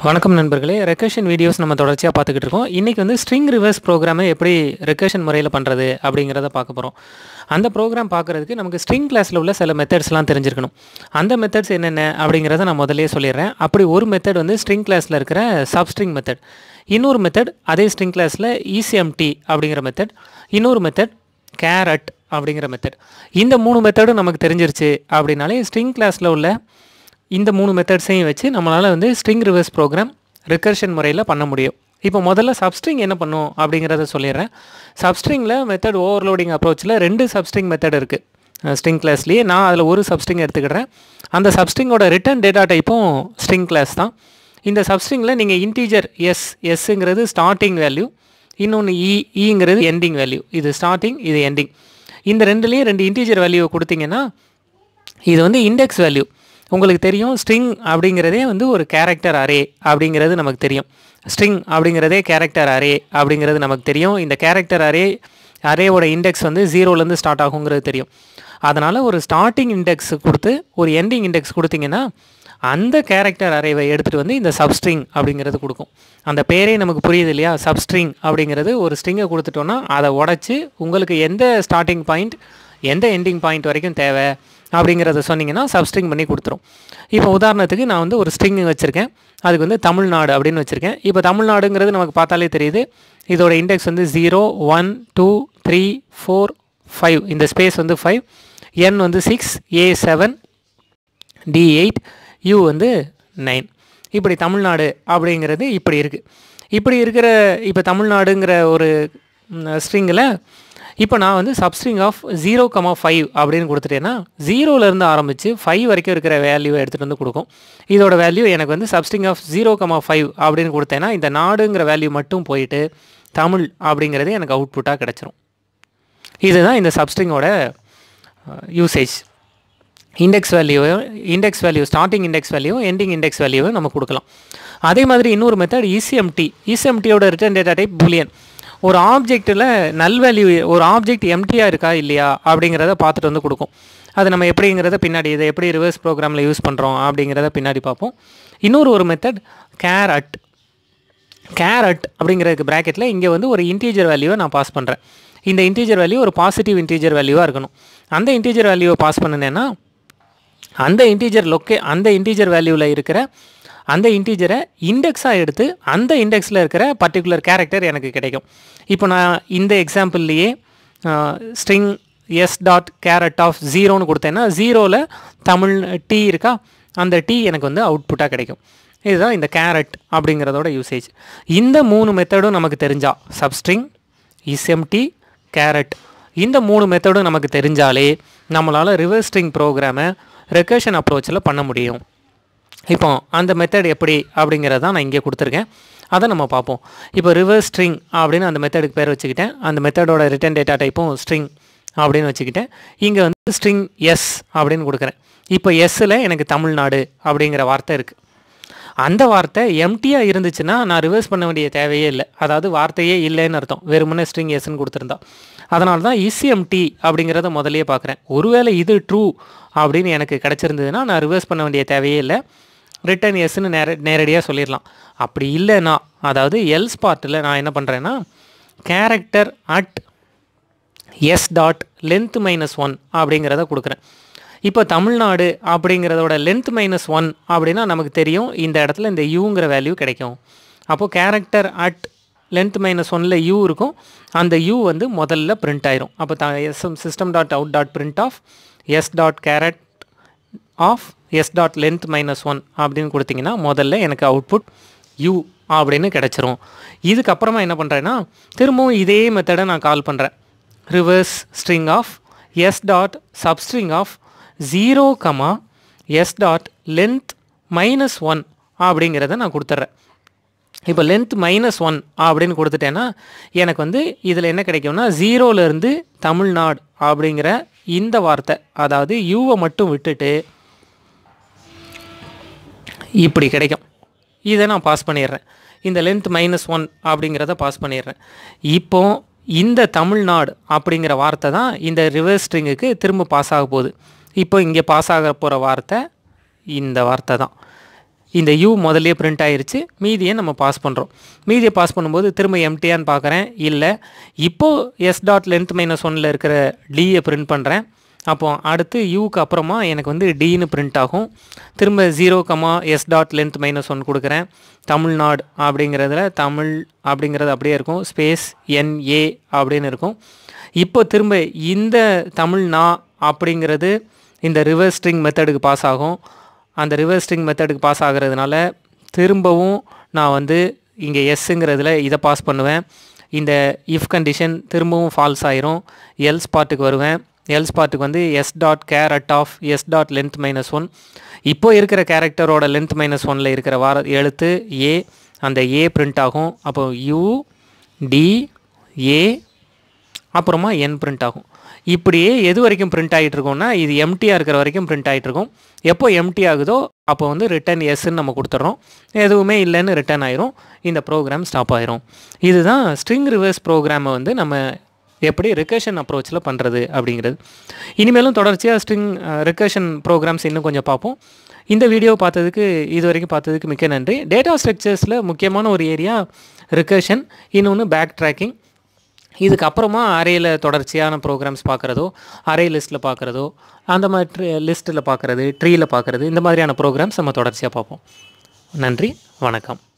வணக்கம் நண்பர்களே recursion videos நம்ம தொடர்ச்சியாக பார்த்துக்கிட்டு இருக்கோம் இன்றைக்கி வந்து ஸ்ட்ரிங் ரிவர்ஸ் ப்ரோக்ராமை எப்படி ரெக்கர்ஷன் முறையில் பண்ணுறது அப்படிங்கிறத பார்க்க போகிறோம் அந்த ப்ரோக்ராம் பார்க்குறதுக்கு நமக்கு ஸ்ட்ரிங் கிளாஸில் உள்ள சில மெத்தட்ஸ்லாம் தெரிஞ்சிருக்கணும் அந்த மெத்தட்ஸ் என்னென்ன அப்படிங்கிறத நான் முதல்லயே சொல்லிடுறேன் அப்படி ஒரு மெத்தட் வந்து ஸ்ட்ரிங் கிளாஸில் இருக்கிற சப்ஸ்ட்ரிங் மெத்தட் இன்னொரு மெத்தட் அதே ஸ்ட்ரிங் கிளாஸில் இசிஎம்டி அப்படிங்கிற மெத்தட் இன்னொரு மெத்தட் கேரட் அப்படிங்கிற மெத்தட் இந்த மூணு மெத்தடும் நமக்கு தெரிஞ்சிருச்சு அப்படின்னாலே ஸ்ட்ரிங் கிளாஸில் உள்ள இந்த மூணு மெத்தட்ஸையும் வச்சு நம்மளால் வந்து ஸ்ட்ரிங் ரிவர்ஸ் ப்ரோக்ராம் ரிகர்ஷன் முறையில் பண்ண முடியும் இப்போ முதல்ல சப்ஸ்ட்ரிங் என்ன பண்ணும் அப்படிங்கிறத சொல்லிடுறேன் சப்ஸ்ட்ரிங்கில் மெத்தட் ஓவர்லோடிங் அப்ரோச்சில் ரெண்டு சப்ஸ்ட்ரிங் மெத்தட் இருக்குது ஸ்ட்ரிங் கிளாஸ்லேயே நான் அதில் ஒரு சப்ஸ்ட்ரிங் எடுத்துக்கிறேன் அந்த சப்ஸ்ட்ரிங்கோட ரிட்டர்ன் டேட்டா டைப்பும் ஸ்ட்ரிங் கிளாஸ் தான் இந்த சப்ஸ்ட்ரிங்கில் நீங்கள் இன்டீஜர் எஸ் எஸ்ஸுங்கிறது ஸ்டார்டிங் வேல்யூ இன்னொன்று இ ஈங்கிறது எண்டிங் வேல்யூ இது ஸ்டார்டிங் இது எண்டிங் இந்த ரெண்டுலேயும் ரெண்டு இன்டீஜர் வேல்யூவை கொடுத்தீங்கன்னா இது வந்து இண்டெக்ஸ் வேல்யூ உங்களுக்கு தெரியும் ஸ்ட்ரிங் அப்படிங்கிறதே வந்து ஒரு கேரக்டர் அரே அப்படிங்கிறது நமக்கு தெரியும் ஸ்ட்ரிங் அப்படிங்கிறதே கேரக்டர் அரே அப்படிங்கிறது நமக்கு தெரியும் இந்த கேரக்டர் அரே அரேவோட இண்டெக்ஸ் வந்து ஜீரோலேருந்து ஸ்டார்ட் ஆகுங்கிறது தெரியும் அதனால் ஒரு ஸ்டார்டிங் இண்டெக்ஸ் கொடுத்து ஒரு எண்டிங் இண்டெக்ஸ் கொடுத்தீங்கன்னா அந்த கேரக்டர் அரேவை எடுத்துகிட்டு வந்து இந்த சப்ஸ்ட்ரிங் அப்படிங்கிறது கொடுக்கும் அந்த பேரே நமக்கு புரியுது இல்லையா சப்ஸ்ட்ரிங் அப்படிங்கிறது ஒரு ஸ்ட்ரிங்கை கொடுத்துட்டோன்னா அதை உடச்சி உங்களுக்கு எந்த ஸ்டார்டிங் பாயிண்ட் எந்த எண்டிங் பாயிண்ட் வரைக்கும் தேவை அப்படிங்கிறத சொன்னீங்கன்னா சப்ஸ்ட்ரிங் பண்ணி கொடுத்துரும் இப்போ உதாரணத்துக்கு நான் வந்து ஒரு ஸ்ட்ரிங் வச்சுருக்கேன் அதுக்கு வந்து தமிழ்நாடு அப்படின்னு வச்சுருக்கேன் இப்போ தமிழ்நாடுங்கிறது நமக்கு பார்த்தாலே தெரியுது இதோட இண்டெக்ஸ் வந்து zero one two three four five இந்த ஸ்பேஸ் வந்து ஃபைவ் என் வந்து six A seven T eight U வந்து நைன் இப்படி தமிழ்நாடு அப்படிங்கிறது இப்படி இருக்குது இப்படி இருக்கிற இப்போ தமிழ்நாடுங்கிற ஒரு ஸ்ட்ரிங்கில் இப்போ நான் வந்து substring of zero comma five அப்படின்னு கொடுத்துட்டேன்னா ஜீரோலேருந்து ஆரம்பித்து ஃபைவ் வரைக்கும் இருக்கிற வேல்யூவை எடுத்துகிட்டு வந்து கொடுக்கும் இதோட வேல்யூ எனக்கு வந்து substring of zero comma five அப்படின்னு கொடுத்தேன்னா இந்த நாடுங்கிற வேல்யூ மட்டும் போயிட்டு தமிழ் அப்படிங்கிறது எனக்கு அவுட்புட்டாக கிடச்சிரும் இதுதான் இந்த சப்ஸ்ட்ரிங்கோட யூசேஜ் இண்டெக்ஸ் வேல்யூவையும் index value starting index value ending index வேல்யூவும் நம்ம கொடுக்கலாம் அதே மாதிரி இன்னொரு மெத்தட் இசிஎம்டி இசிஎம்டியோட ரிட்டர்ன் டேட்டா டைப் புலியன் ஒரு ஆப்ஜெக்ட்டில் நல் வேல்யூ ஒரு ஆப்ஜெக்ட் எம்டியாக இருக்கா இல்லையா அப்படிங்கிறத பார்த்துட்டு வந்து கொடுக்கும் அது நம்ம எப்படிங்கிறத பின்னாடி இதை எப்படி ரிவர்ஸ் ப்ரோக்ராமில் யூஸ் பண்ணுறோம் அப்படிங்கிறத பின்னாடி பார்ப்போம் இன்னொரு ஒரு method char at char at அப்படிங்கிறதுக்கு ப்ராக்கெட்டில் இங்கே வந்து ஒரு இன்டீஜர் வேல்யூவை நான் பாஸ் பண்ணுறேன் இந்த இன்டீஜர் வேல்யூ ஒரு பாசிட்டிவ் இன்டீஜர் வேல்யூவாக இருக்கணும் அந்த இன்டீஜர் வேல்யூவை பாஸ் பண்ணினேன்னா அந்த இன்டீஜர் லொக்கே அந்த இன்டீஜர் வேல்யூவில் இருக்கிற அந்த இன்டீஜரை இண்டெக்ஸாக எடுத்து அந்த இண்டெக்ஸில் இருக்கிற பர்டிகுலர் கேரக்டர் எனக்கு கிடைக்கும் இப்போ நான் இந்த எக்ஸாம்பிள்லேயே string s dot char at of ஜீரோன்னு கொடுத்தேன்னா ஜீரோவில் தமிழ் டி இருக்கா அந்த டி எனக்கு வந்து அவுட்புட்டாக கிடைக்கும் இதுதான் இந்த கேரட் அப்படிங்கிறதோட யூசேஜ் இந்த மூணு மெத்தடும் நமக்கு தெரிஞ்சா சப்ஸ்ட்ரிங் இஸ்எம்டி கேரட் இந்த மூணு மெத்தடும் நமக்கு தெரிஞ்சாலே நம்மளால் ரிவர்ஸ் ஸ்ட்ரிங் ப்ரோக்ராமை ரெக்கர்ஷன் அப்ரோச்சில் பண்ண முடியும் இப்போ அந்த மெத்தட் எப்படி அப்படிங்கிறத நான் இங்கே கொடுத்துருக்கேன் அதை நம்ம பார்ப்போம் இப்போ ரிவர்ஸ் ஸ்ட்ரிங் அப்படின்னு அந்த மெத்தடுக்கு பேர் வச்சுக்கிட்டேன் அந்த மெத்தடோட ரிட்டன் டேட்டா டைப்பும் ஸ்ட்ரிங் அப்படின்னு வச்சுக்கிட்டேன் இங்கே வந்து ஸ்ட்ரிங் எஸ் அப்படின்னு கொடுக்குறேன் இப்போ எஸ்ஸில் எனக்கு தமிழ்நாடு அப்படிங்கிற வார்த்தை இருக்குது அந்த வார்த்தை எம்டியாக இருந்துச்சுன்னா நான் ரிவர்ஸ் பண்ண வேண்டிய தேவையே இல்லை அதாவது வார்த்தையே இல்லைன்னு அர்த்தம் வெறுமனே ஸ்ட்ரிங் எஸ்ன்னு கொடுத்துருந்தா அதனால தான் இசிஎம்டி அப்படிங்கிறத முதலையே பார்க்குறேன் ஒருவேளை இது ட்ரூ அப்படின்னு எனக்கு கிடச்சிருந்ததுன்னா நான் ரிவர்ஸ் பண்ண வேண்டிய தேவையே இல்லை ரிட்டன் எஸ்ன்னு நேர நேரடியாக சொல்லிடலாம் அப்படி இல்லைன்னா அதாவது எல்ஸ் பார்ட்டில் நான் என்ன பண்ணுறேன்னா character at s dot length minus one அப்படிங்கிறத கொடுக்குறேன் இப்போ தமிழ்நாடு அப்படிங்கிறதோட லென்த் மைனஸ் ஒன் அப்படின்னா நமக்கு தெரியும் இந்த இடத்துல இந்த யூங்கிற வேல்யூ கிடைக்கும் அப்போது கேரக்டர் அட் லென்த் மைனஸ் ஒனில் யூ இருக்கும் அந்த யூ வந்து முதல்ல பிரிண்ட் ஆயிரும் அப்போ the s system dot out dot print of s dot char at of s dot length minus one அப்படின்னு கொடுத்தீங்கன்னா முதல்ல எனக்கு அவுட்புட் யூ அப்படின்னு கிடச்சிரும் இதுக்கப்புறமா என்ன பண்ணுறேன்னா திரும்பவும் இதே மெத்தடை நான் கால் பண்ணுறேன் reverse string of s dot substring of zero comma s dot length minus one அப்படிங்கிறத நான் கொடுத்துட்றேன் இப்போ லென்த் மைனஸ் ஒன் அப்படின்னு கொடுத்துட்டேன்னா எனக்கு வந்து இதில் என்ன கிடைக்கும்னா ஜீரோலேருந்து தமிழ்நாடு அப்படிங்கிற இந்த வார்த்தை அதாவது யூவை மட்டும் விட்டுட்டு இப்படி கிடைக்கும் இதை நான் பாஸ் பண்ணிடுறேன் இந்த லென்த் மைனஸ் ஒன் அப்படிங்கிறத பாஸ் பண்ணிடுறேன் இப்போ இந்த தமிழ்நாடு அப்படிங்கிற வார்த்தை தான் இந்த ரிவர்ஸ் ஸ்ட்ரிங்குக்கு திரும்ப பாஸ் ஆக போகுது இப்போ இங்கே பாஸ் ஆக போகிற வார்த்தை இந்த வார்த்தை தான் இந்த யூ முதல்லயே பிரிண்ட் ஆயிருச்சு மீதியை நம்ம பாஸ் பண்ணுறோம் மீதியை பாஸ் பண்ணும்போது திரும்ப எம்டியான்னு பார்க்குறேன் இல்லை இப்போது எஸ் டாட் லென்த் மைனஸ் ஒனில் இருக்கிற டியை பிரிண்ட் பண்ணுறேன் அப்போ அடுத்து யூக்கு அப்புறமா எனக்கு வந்து டின்னு பிரிண்ட் ஆகும் திரும்ப zero comma s dot length minus one கொடுக்குறேன் தமிழ்நாடு அப்படிங்கிறதுல தமிழ் அப்படிங்கிறது அப்படியே இருக்கும் ஸ்பேஸ் என்ஏ அப்படின்னு இருக்கும் இப்போ திரும்ப இந்த தமிழ்நா அப்படிங்கிறது இந்த ரிவர்ஸ் ஸ்ட்ரிங் மெத்தடுக்கு பாஸ் ஆகும் அந்த ரிவர்ஸ் ஸ்ட்ரிங் மெத்தடுக்கு பாஸ் ஆகிறதுனால திரும்பவும் நான் வந்து இங்கே எஸ்ஸுங்கிறதுல இதை பாஸ் பண்ணுவேன் இந்த இஃப் கண்டிஷன் திரும்பவும் ஃபால்ஸ் ஆயிரும் எல்ஸ் பார்ட்டுக்கு வருவேன் எல்ஸ் பார்ட்டுக்கு வந்து s dot char at of s dot length minus one இப்போ இருக்கிற கேரக்டரோட லென்த் மைனஸ் ஒனில் இருக்கிற வார எழுத்து ஏ அந்த ஏ பிரிண்ட் ஆகும் அப்போ யூ டி ஏ அப்புறமா என் பிரிண்ட் ஆகும் இப்படியே எது வரைக்கும் பிரிண்ட் ஆகிட்டு இருக்கோம்னா இது எம்டியாக இருக்கிற வரைக்கும் பிரிண்ட் ஆகிட்டு இருக்கும் எப்போ எம்டி ஆகுதோ அப்போ வந்து ரிட்டன் எஸ்ன்னு நம்ம கொடுத்துட்றோம் எதுவுமே இல்லைன்னு ரிட்டன் ஆயிரும் இந்த ப்ரோக்ராம் ஸ்டாப் ஆயிரும் இதுதான் ஸ்ட்ரிங் ரிவர்ஸ் ப்ரோக்ராமை வந்து நம்ம எப்படி ரிகர்ஷன் அப்ரோச்சில் பண்ணுறது அப்படிங்கிறது இனிமேலும் தொடர்ச்சியாக ஸ்ட்ரிங் ரிகர்ஷன் ப்ரோக்ராம்ஸ் இன்னும் கொஞ்சம் பார்ப்போம் இந்த வீடியோ பார்த்ததுக்கு இது வரைக்கும் பார்த்ததுக்கு மிக்க நன்றி டேட்டா ஸ்ட்ரக்சர்ஸில் முக்கியமான ஒரு ஏரியா ரிகர்ஷன் இன்னொன்று பேக் ட்ராக்கிங் இதுக்கப்புறமா அரேயில் தொடர்ச்சியான ப்ரோக்ராம்ஸ் பார்க்குறதோ அரே லிஸ்ட்டில் பார்க்குறதோ அந்த மாதிரி லிஸ்ட்டில் பார்க்குறது ட்ரீயில் பார்க்குறது இந்த மாதிரியான ப்ரோக்ராம்ஸ் நம்ம தொடர்ச்சியாக பார்ப்போம் நன்றி வணக்கம்